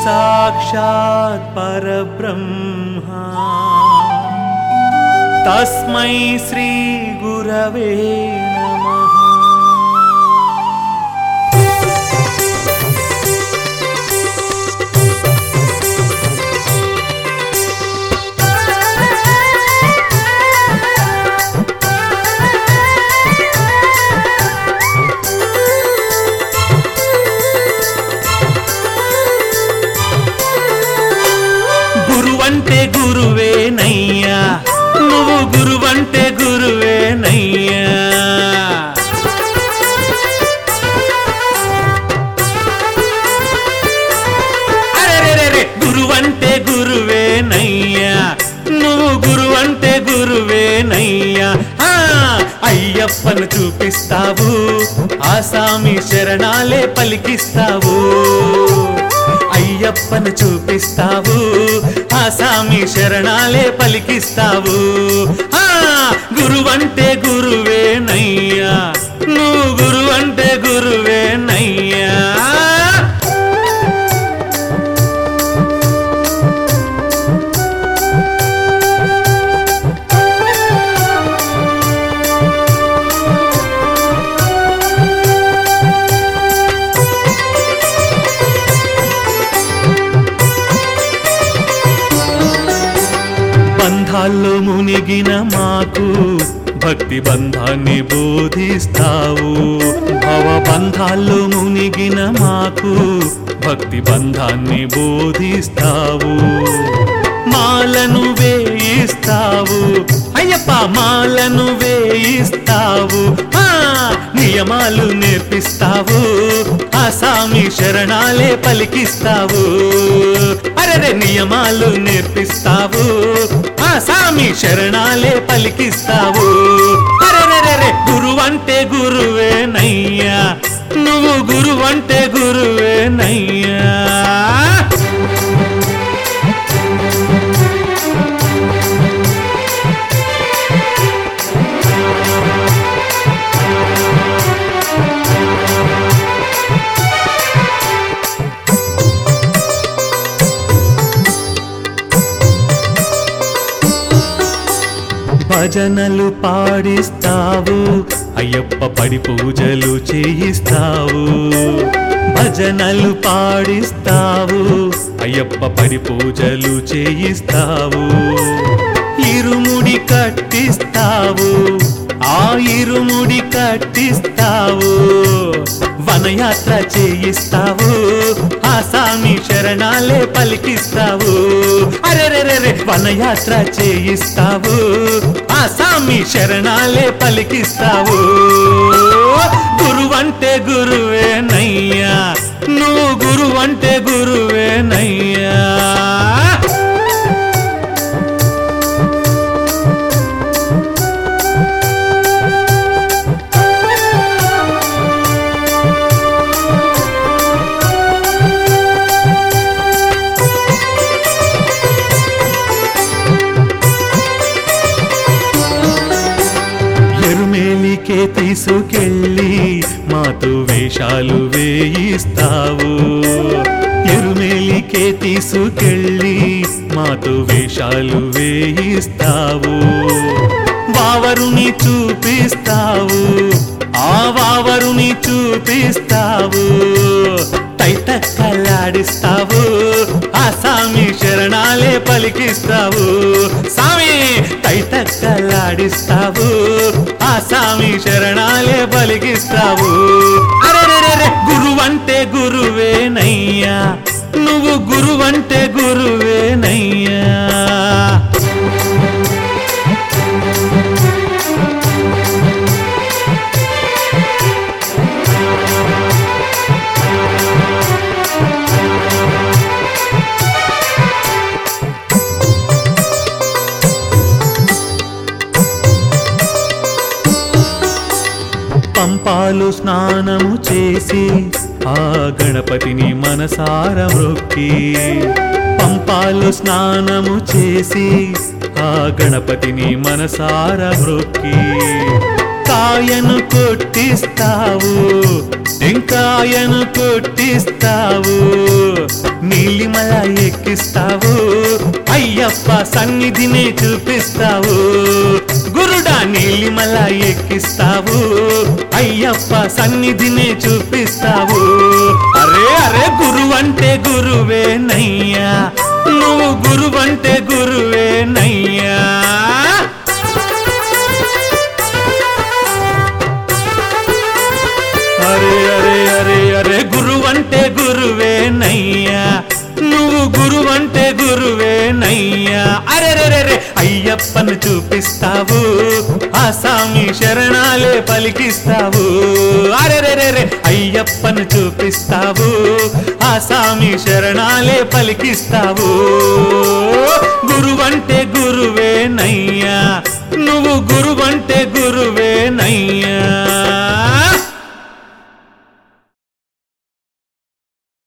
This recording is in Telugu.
సాక్షాత్ పరబ్రహ్మ తస్మై శ్రీ గురవే నమః గురువంటే గురువే నయ్యా నువ్వు గురువంటే గురువే నయ్యా అరెరెరెరె, గురువంటే గురువే నయ్యా నువ్వు గురువంటే గురువే నయ్యా ఆ, అయ్యప్పను చూపిస్తావు ఆసామి శరణాలే పలికిస్తావు అయ్యప్పను చూపిస్తావు ఆసామి శరణాలే పలికిస్తావు ఆ గురువంటే గురువే నయ్యా నువ్వు గురువంటే గురువే నయ్యా బంధాల్లో మునిగిన మాకు భక్తి బంధాన్ని బోధిస్తావు భవ బంధాల్లో మునిగిన మాకు భక్తి బంధాన్ని బోధిస్తావు మాలను వేయిస్తావు అయ్యప్ప మాలను వేయిస్తావు ఆ, నియమాలు నేర్పిస్తావు ఆసామి శరణాలే పలికిస్తావు అరెరే నియమాలు నేర్పిస్తావు ఆసామి శరణాలే పలికిస్తావు అరెరెరెరె గురువంటే గురువే నయ్యా నువ్వు గురువంటే గురువే నయ్యా భజనలు పాడిస్తావు అయ్యప్ప పడి పూజలు చేయిస్తావు భజనలు పాడిస్తావు అయ్యప్ప పడి పూజలు చేయిస్తావు ఇరుముడి కట్టిస్తావు ఆ ఇరుముడి కట్టిస్తావు వనయాత్ర చేయిస్తావు ఆసామి శరణాలే పలికిస్తావు అరెరెరెరె వనయాత్ర చేయిస్తావు ఆసామి శరణాలే పలికిస్తావు గురువంటే గురువే నయ్యా నువ్వు గురువంటే గురువే నయ్యా ఎరుమేలికే తీసుకెళ్ళి మాతో వేషాలు వేయిస్తావు ఎరుమేలికే తీసుకెళ్ళి మాతో వేషాలు వేయిస్తావు వావరుని చూపిస్తావు ఆ వావరుని చూపిస్తావు తైతక్కలాడిస్తావు ఆ సామి శరణాలే పలికిస్తావు సామి తైతక్కలాడిస్తావు ఆ సామి శరణాలే పలికిస్తావు అరెరెరెరె గురువంటే గురువేనయ్యా నువ్వు గురువంటే గురువేనయ్యా పంపాలు స్నానము చేసి ఆ గణపతిని మనసార మొక్కి పంపాలు స్నానము చేసి ఆ గణపతిని మనసార మొక్కి కాయను కొట్టిస్తావు టెంకాయను కొట్టిస్తావు నీలిమ ఎక్కిస్తావు అయ్యప్ప సన్నిధిని చూపిస్తావు గురుడా నీలిమల ఎక్కిస్తావు అయ్యప్ప సన్నిధిని చూపిస్తావు అరే అరే గురువంటే గురువే నయ్యా నువ్వు గురువంటే గురువే నయ్యా అరే అరే అరే అరే గురువంటే గురువే నయ్యా నువ్వు గురువంటే గురువే నయ్యా అరే రే రే రే అయ్యప్పను చూపిస్తావు ఆ స్వామి శరణాలే పలికిస్తావు అరే రే రే రే అయ్యప్పను చూపిస్తావు ఆ స్వామి శరణాలే పలికిస్తావు గురువంటే గురువే నయ్యా నువ్వు గురువంటే గురు